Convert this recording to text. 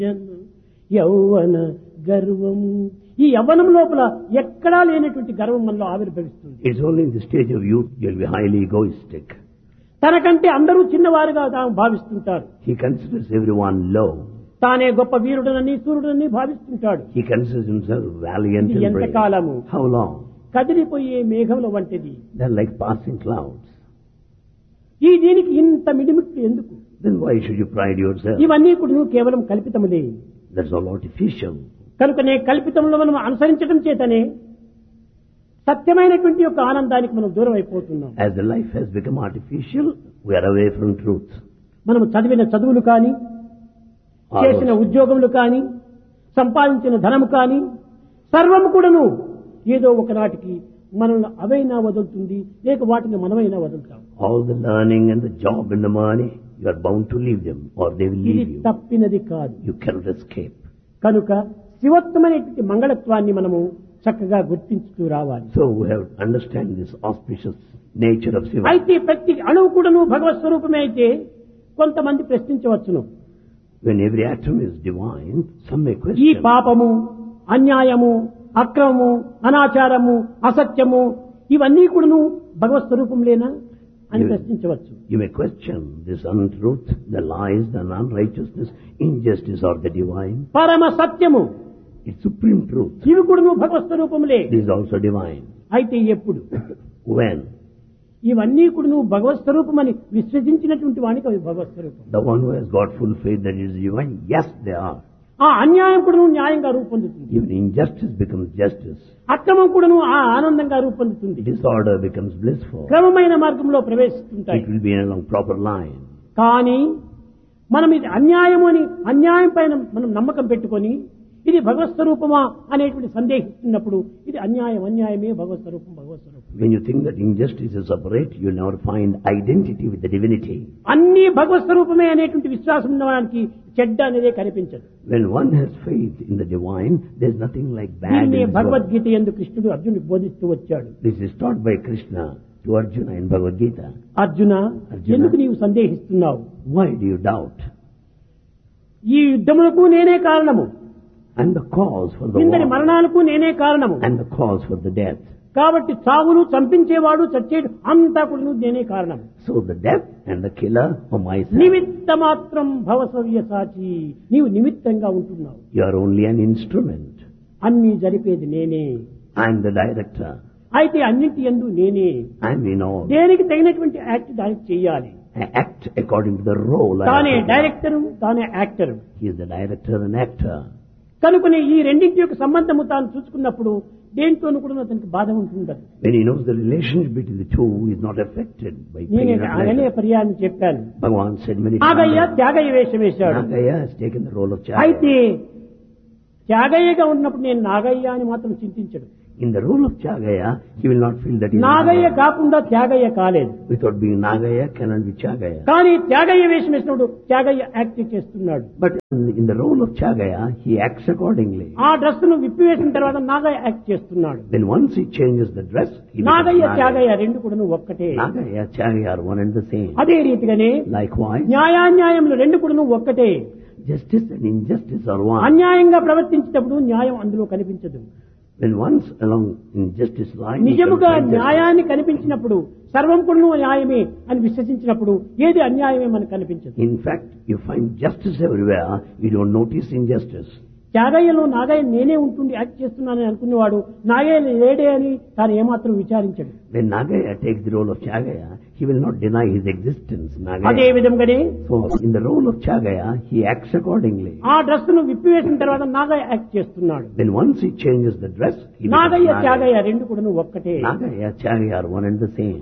యౌవన గర్వము ఈ యవ్వనం లోపల ఎక్కడా లేనటువంటి గర్వం మనలో ఆవిర్భవిస్తుంది It's only in the stage of youth you'll be highly egoistic. తనకంటే అందరూ చిన్నవారుగా తాము భావిస్తుంటారు He considers everyone low. తానే గొప్ప వీరుడనని సూర్యుడని భావిస్తుంటాడు He considers himself valiant ఇది and brave. ఎంతకాలము How long? కదిలిపోయే మేఘముల వంటిది They're like passing clouds. ఈ దీనికి ఇంత మిడిమిట్లు ఎందుకు Then why should you pride yourself? ఇవన్నీ కూడా నువ్వు కేవలం కల్పితములే That's all artificial. కనుకనే కల్పితంలో మనం అనుసరించడం చేతనే సత్యమైనటువంటి యొక్క ఆనందానికి మనం దూరం అయిపోతున్నాం As the life has become artificial, we are away from truth. మనం చదివిన చదువులు కానీ Our- చేసిన ఉద్యోగములు కానీ సంపాదించిన ధనము కానీ సర్వము కూడాను ఏదో ఒకనాటికి మనల్ని అవైనా వదులుతుంది లేక వాటిని మనమైనా వదులుతాం all the learning and the job and the money, you are bound to leave them or they will ఇది leave you. తప్పినది కాదు You cannot escape. కనుక శివత్వమైనటువంటి మంగళత్వాన్ని మనము చక్కగా గుర్తించుతూ రావాలి So we have to understand this auspicious nature of Shiva. అయితే ప్రతి అణువు కూడాను భగవత్ స్వరూపమే అయితే కొంతమంది ప్రశ్నించవచ్చును When every atom is divine, some may ఈ question, పాపము అన్యాయము అక్రమము అనాచారము అసత్యము ఇవన్నీ కూడాను భగవత్ స్వరూపంలేనా అని Yes. ప్రశ్నించవచ్చు you may question this untruth, the lies, the unrighteousness, injustice or the divine. పరమ సత్యము It's supreme truth. ఇవి కూడాను భగవత్ స్వరూపములే It is also divine. అయితే ఎప్పుడు When? ఇవన్నీ కూడాను భగవత్ స్వరూపమని విశ్వసించినటువంటి వానికి అవి భగవత్ స్వరూపం The one who has got full faith that it is divine, yes, they are. ఆ అన్యాయం కూడాను న్యాయంగా రూపొందుతుంది Even injustice becomes justice. అక్రమం కూడాను ఆ ఆనందంగా రూపొందుతుంది Disorder becomes blissful. క్రమమైన మార్గంలో ప్రవేశిస్తుంటాయి It will be along proper line. కానీ మనం ఇది అన్యాయము అని అన్యాయం పైన మనం నమ్మకం పెట్టుకొని ఇది భగవత్ స్వరూపమా అనేటువంటి సందేహిస్తున్నప్పుడు ఇది అన్యాయం అన్యాయమే భగవత్ స్వరూపం భగవత్ స్వరూపం When you think that injustice is separate, you never find identity with the divinity. అన్ని భగవత్ స్వరూపమే అనేటువంటి విశ్వాసం ఉన్నవానికి చెడ్డ అనేదే కనిపించదు When one has faith in the divine, there's nothing like bad. దీన్ని in this world. భగవద్గీత ఎందు కృష్ణుడు అర్జునుడికి బోధిస్తూ వచ్చాడు This is taught by Krishna to Arjuna in Bhagavad Gita. Arjuna Arjuna. ఎందుకు నీవు సందేహిస్తున్నావు Why do you doubt? ఈ యుద్ధములకు నేనే కారణము And the cause for the ఇందరి war, మరణాలకు నేనే కారణము and the cause for the death. కాబట్టి చావును చంపించేవాడు చచ్చేడు అంతా కూడా నేనే కారణం So the death and the killer are myself. నిమిత్త మాత్రం భవసవ్య సాచి నీవు నిమిత్తంగా ఉంటున్నావు You are only an instrument. అన్ని జరిపేది నేనే I am the director. అయితే అన్నింటి ఎందు నేనే I am in all. దేనికి తగినటువంటి యాక్ట్ దానికి చెయ్యాలి I act according to the role. I తానే have to play. డైరెక్టరు తానే actor He is the director and actor. కనుకనే ఈ రెండింటి యొక్క సంబంధము తాను చూసుకున్నప్పుడు దేంతోనూ కూడా అతనికి బాధ ఉంటుండదు When he knows the relationship between the two, he is not affected by pain నేను or అనే pleasure. పర్యాన్ని చెప్పాను Bhagavan said many Nagaiah times. Tyagayya వేషం వేశాడు Nagaya has taken the role of child. అయితే త్యాగయ్యగా ఉన్నప్పుడు నేను నాగయ్య అని మాత్రం చింతించడు In the role of Chagaya, he will not feel that he is Nagaiah Nagaya. కాకుండా త్యాగయ్య కాలేదు Without being Nagaya, cannot be Chagaya. కానీ త్యాగయ్య వేషం వేసినప్పుడు త్యాగయ్య యాక్ట్ చేస్తున్నాడు But in in the role of Chagaya, he acts accordingly. ఆ డ్రెస్ ను విప్పివేసిన తర్వాత నాగయ్య యాక్ట్ చేస్తున్నాడు Then once he changes the dress, he becomes Nagayya Nagaya. Tyagayya రెండు కూడా ఒక్కటే Nagaya, Chagaya are one and the same. అదే రీతిగానే Likewise, న్యాయాన్యాయములు రెండు కూడా ఒక్కటే justice and injustice are one. అన్యాయంగా ప్రవర్తించేటప్పుడు న్యాయం అందులో కనిపించదు When once along in justice line, he నిజముగా can find justice. న్యాయాన్ని కనిపించినప్పుడు సర్వం కూడా న్యాయమే అని విశ్వసించినప్పుడు ఏది అన్యాయమే మనకు కనిపించదు In fact, you find justice everywhere, you don't notice injustice. త్యాగయ్యలో Nagaiah నేనే ఉంటుండి యాక్ట్ చేస్తున్నానని అనుకునేవాడు నాగయ్య లేడే అని తాను ఏమాత్రం విచారించడు When Nagaya takes the role of Chagaya, he will not deny his existence. అదే Nagaya. విధంగానే So, in the role of Chagaya, he acts accordingly. ఆ డ్రెస్ ను విప్పివేసిన తర్వాత నాగయ్య యాక్ట్ చేస్తున్నాడు Then once he changes the dress, he becomes Nagayya Nagaya. Tyagayya రెండు కూడా ఒక్కటే Nagaya, Chagaya are one and the same.